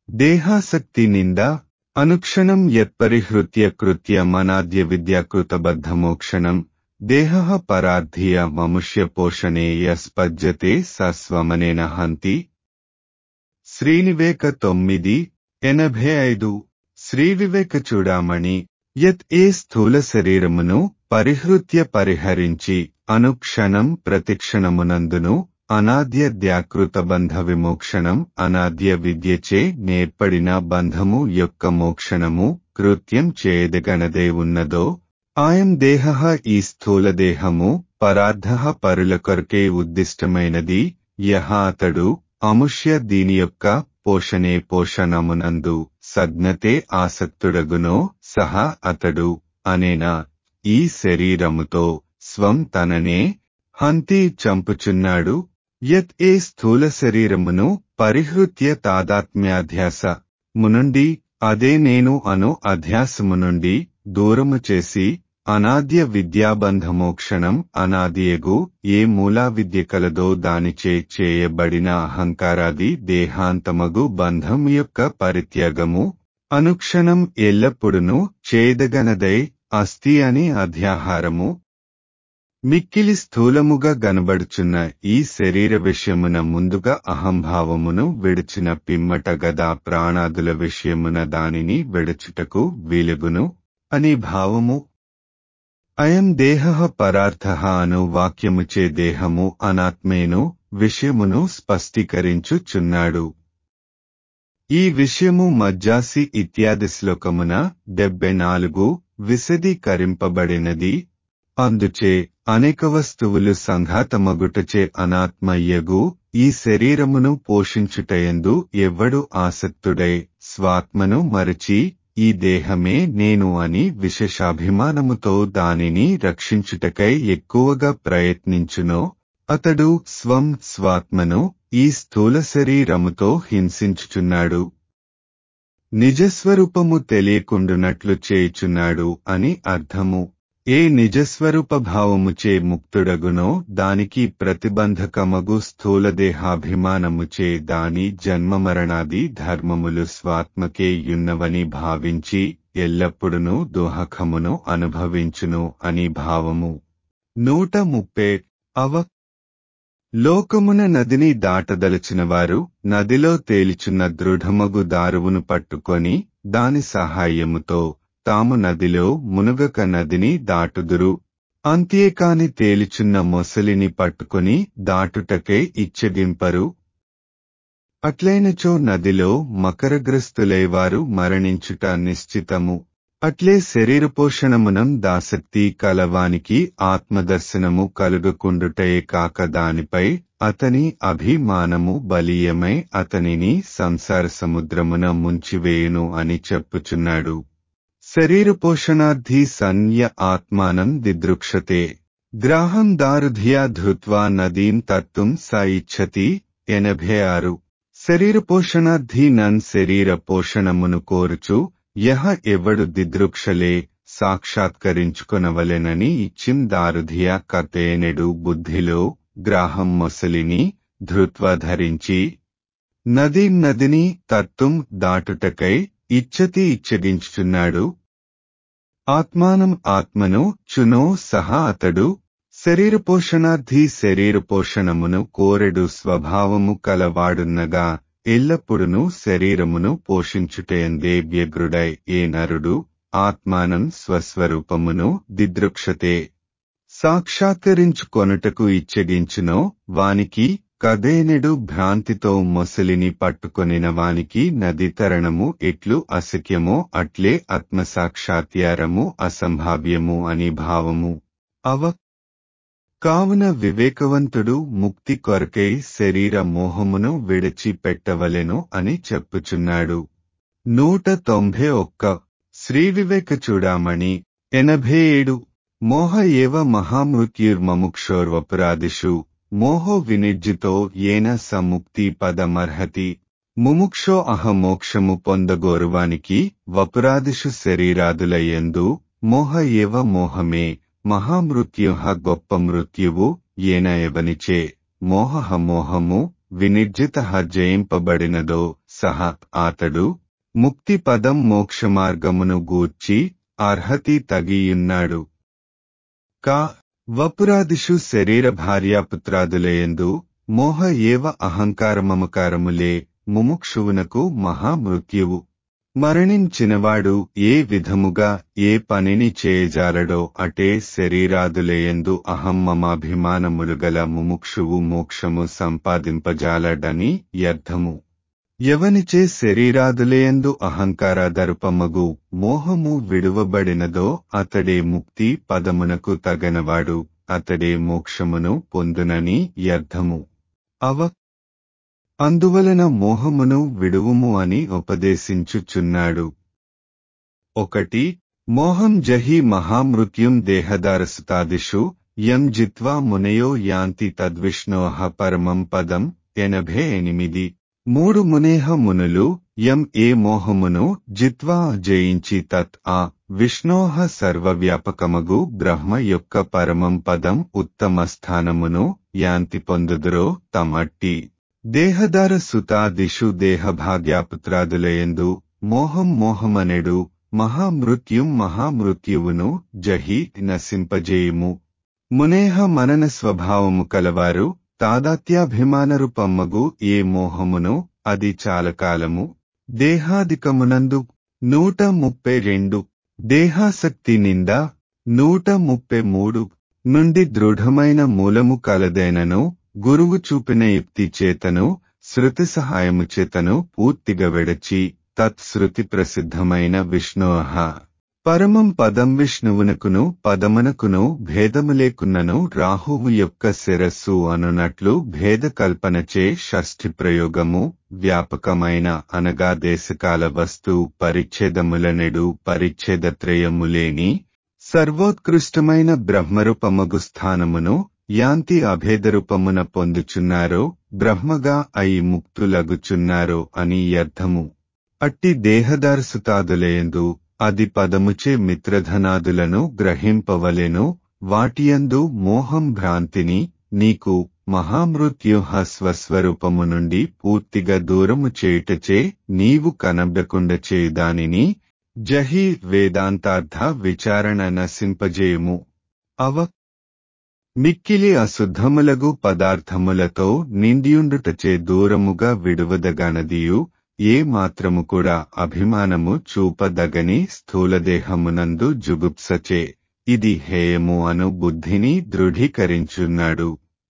దేహాసక్తి నింద అనుక్షణం యత్పరిహృత్య కృత్య మనాద్య విద్యాకృతబద్ధమోక్షణం దేహ పరార్థీయ మముష్య పోషణే యస్పజ్యతే సస్వమనేన హంతి శ్రీనివేక తొమ్మిది ఎనభై ఐదు శ్రీవివేక చూడామణి యత్ ఏ స్థూల శరీరమును పరిహృత్య పరిహరించి అనుక్షణం ప్రతిక్షణమునందును అనాద్య ద్యాకృత బంధ విమోక్షణం అనాద్య విద్యచే నేర్పడిన బంధము యొక్క మోక్షణము కృత్యం చేయదగనదే ఉన్నదో ఆయం దేహ ఈ స్థూల దేహము పరార్థ పరుల కొరకే ఉద్దిష్టమైనది యహ అతడు అముష్య దీని యొక్క పోషణే పోషణమునందు సజ్ఞతే ఆసక్తుడగునో సహా అతడు అనేనా ఈ శరీరముతో స్వం తననే హంతి చంపుచున్నాడు యత్ ఏ స్థూల శరీరమును పరిహృత్య తాదాత్మ్యాధ్యాస మునుండి అదే నేను అను అధ్యాసము నుండి దూరము చేసి అనాద్య విద్యాబంధమోక్షణం అనాదియగు ఏ మూలా విద్య కలదో దానిచే చేయబడిన అహంకారాది దేహాంతమగు బంధం యొక్క పరిత్యాగము అనుక్షణం ఎల్లప్పుడును చేదగనదై అస్థి అని అధ్యాహారము మిక్కిలి స్థూలముగా గనబడుచున్న ఈ శరీర విషయమున ముందుగా అహంభావమును విడిచిన పిమ్మట గదా ప్రాణాదుల విషయమున దానిని విడుచుటకు వీలుగును అని భావము అయం దేహ పరార్థ అను వాక్యముచే దేహము అనాత్మేను విషయమును స్పష్టీకరించుచున్నాడు ఈ విషయము మజ్జాసి ఇత్యాది శ్లోకమున డెబ్బై నాలుగు విశదీకరింపబడినది అందుచే అనేక వస్తువులు సంఘాతమగుటచే అనాత్మయ్యగు ఈ శరీరమును పోషించుటయందు ఎవ్వడు ఆసక్తుడై స్వాత్మను మరచి ఈ దేహమే నేను అని విశేషాభిమానముతో దానిని రక్షించుటకై ఎక్కువగా ప్రయత్నించునో అతడు స్వం స్వాత్మను ఈ స్థూల శరీరముతో హింసించుచున్నాడు నిజస్వరూపము తెలియకుండునట్లు చేయుచున్నాడు అని అర్థము ఏ నిజస్వరూప భావముచే ముక్తుడగునో దానికి ప్రతిబంధకమగు స్థూలదేహాభిమానముచే దాని జన్మమరణాది ధర్మములు స్వాత్మకే యున్నవని భావించి ఎల్లప్పుడునూ దుహకమును అనుభవించును అని భావము నూట ముప్పే అవ లోకమున నదిని దాటదలచినవారు నదిలో తేలిచున్న దృఢమగు దారువును పట్టుకొని దాని సహాయముతో తాము నదిలో మునుగక నదిని దాటుదురు అంత్యేకాని తేలిచున్న మొసలిని పట్టుకొని దాటుటకే ఇచ్చగింపరు అట్లైనచో నదిలో మకరగ్రస్తులైవారు మరణించుట నిశ్చితము అట్లే శరీర పోషణమునం దాసక్తి కలవానికి ఆత్మదర్శనము కలుగకుండుటయే కాక దానిపై అతని అభిమానము బలీయమై అతనిని సంసార సముద్రమున ముంచివేయును అని చెప్పుచున్నాడు శరీర పోషణార్థి సన్య ఆత్మానం దిదృక్షతే గ్రాహం దారుధియా ధృత్వా నదీం తత్తుం స ఇచ్చతి ఎనభై ఆరు శరీర పోషణార్థి నన్ శరీర పోషణమును కోరుచు యహ ఎవడు దిదృక్షలే సాక్షాత్కరించుకొనవలెనని ఇచ్చిం దారుధియా కతేనెడు బుద్ధిలో గ్రాహం మొసలిని ధృత్వ ధరించి నదీ నదిని తత్తుం దాటుటకై ఇచ్చతి ఇచ్చగించుచున్నాడు ఆత్మానం ఆత్మను చునో సహా అతడు శరీర పోషణార్థి శరీర పోషణమును కోరెడు స్వభావము కలవాడున్నగా ఎల్లప్పుడును శరీరమును పోషించుటయందే వ్యగ్రుడై ఏ నరుడు ఆత్మానం స్వస్వరూపమును దిదృక్షతే సాక్షాత్కరించుకొనుటకు ఇచ్చగించునో వానికి కదేనెడు భ్రాంతితో మొసలిని పట్టుకొనిన వానికి నది తరణము ఎట్లు అశక్యమో అట్లే ఆత్మసాక్షాత్యారము అసంభావ్యము అని భావము అవ కావున వివేకవంతుడు ముక్తి కొరకై శరీర మోహమును విడిచిపెట్టవలెను అని చెప్పుచున్నాడు నూట తొంభై ఒక్క శ్రీవివేక చూడామణి ఎనభై ఏడు మోహ ఏవ మహామృత్యుర్మముక్షోర్వపురాదిషు మోహో వినిర్జితో ఏన సముక్తి పదమర్హతి ముముక్షో అహమోక్షము పొందగోరువానికి వపురాదిషు శరీరాదుల యందు మోహ ఏవ మోహమే మహామృత్యు గొప్ప మృత్యువు ఏన ఎవనిచే మోహ మోహము వినిర్జిత జయింపబడినదో సహ ఆతడు ముక్తి పదం మోక్షమార్గమును గూర్చి అర్హతి తగియున్నాడు కా వపురాదిషు శరీర భార్యాపుత్రాదులయందు మోహ ఏవ అహంకారమమకారములే ముముక్షువునకు మహామృత్యువు మరణించినవాడు ఏ విధముగా ఏ పనిని చేయజాలడో అటే శరీరాదులయందు అహం మమాభిమానములు గల ముముక్షువు మోక్షము సంపాదింపజాలడని వ్యర్థము ఎవనిచే శరీరాదులయందు అహంకారాదరుపమగు మోహము విడువబడినదో అతడే ముక్తి పదమునకు తగనవాడు అతడే మోక్షమును పొందునని వ్యర్థము అవ అందువలన మోహమును విడువుము అని ఉపదేశించుచున్నాడు ఒకటి మోహం జహి మహామృత్యుం దేహదారసుతాదిషు యం జిత్వా మునయో యాంతి తద్విష్ణోహ పరమం పదం ఎనభై ఎనిమిది మూడు మునేహ మునులు యం ఏ మోహమును జిత్వా జయించి తత్ ఆ విష్ణోహ సర్వవ్యాపకమగు బ్రహ్మ యొక్క పరమం పదం ఉత్తమ స్థానమును యాంతి పొందుదురో తమట్టి దేహదార సుతాదిషు దేహభాగ్యాపుత్రాదులయందు మోహం మోహమనెడు మహామృత్యుం మహామృత్యువును జహి నశింపజేయుము మునేహ మనన స్వభావము కలవారు తాదాత్యాభిమానరూపమ్మగు ఏ మోహమును అది చాలకాలము దేహాదికమునందు నూట ముప్పై రెండు దేహాసక్తి నింద నూట ముప్పై మూడు నుండి దృఢమైన మూలము కలదైనను గురువు చూపిన యుక్తి చేతను శృతి సహాయము చేతను పూర్తిగా వెడచి తత్శృతి ప్రసిద్ధమైన విష్ణోహ పరమం పదం విష్ణువునకును పదమునకును భేదము లేకున్నను రాహువు యొక్క శిరస్సు అనునట్లు భేద కల్పనచే షష్ఠి ప్రయోగము వ్యాపకమైన అనగా దేశకాల వస్తు పరిచ్ఛేదములనెడు పరిచ్ఛేదత్రయములేని సర్వోత్కృష్టమైన బ్రహ్మరూపమగు స్థానమును యాంతి అభేదరూపమున పొందుచున్నారో బ్రహ్మగా అయి ముక్తులగుచున్నారో అని అర్థము అట్టి దేహదర్శుతాదులయందు అది పదముచే మిత్రధనాదులను గ్రహింపవలెను వాటియందు మోహం భ్రాంతిని నీకు మహామృత్యుహ స్వస్వరూపము నుండి పూర్తిగా దూరము చేయుటచే నీవు కనబడకుండ చేయుదానిని జహి వేదాంతార్థ విచారణ నశింపజేయుము అవ మిక్కిలి అశుద్ధములగు పదార్థములతో నిండియుండుటచే దూరముగా విడువదగనదియు ఏ మాత్రము కూడా అభిమానము చూపదగని స్థూలదేహమునందు జుగుప్సచే ఇది హేయము అను బుద్ధిని దృఢీకరించున్నాడు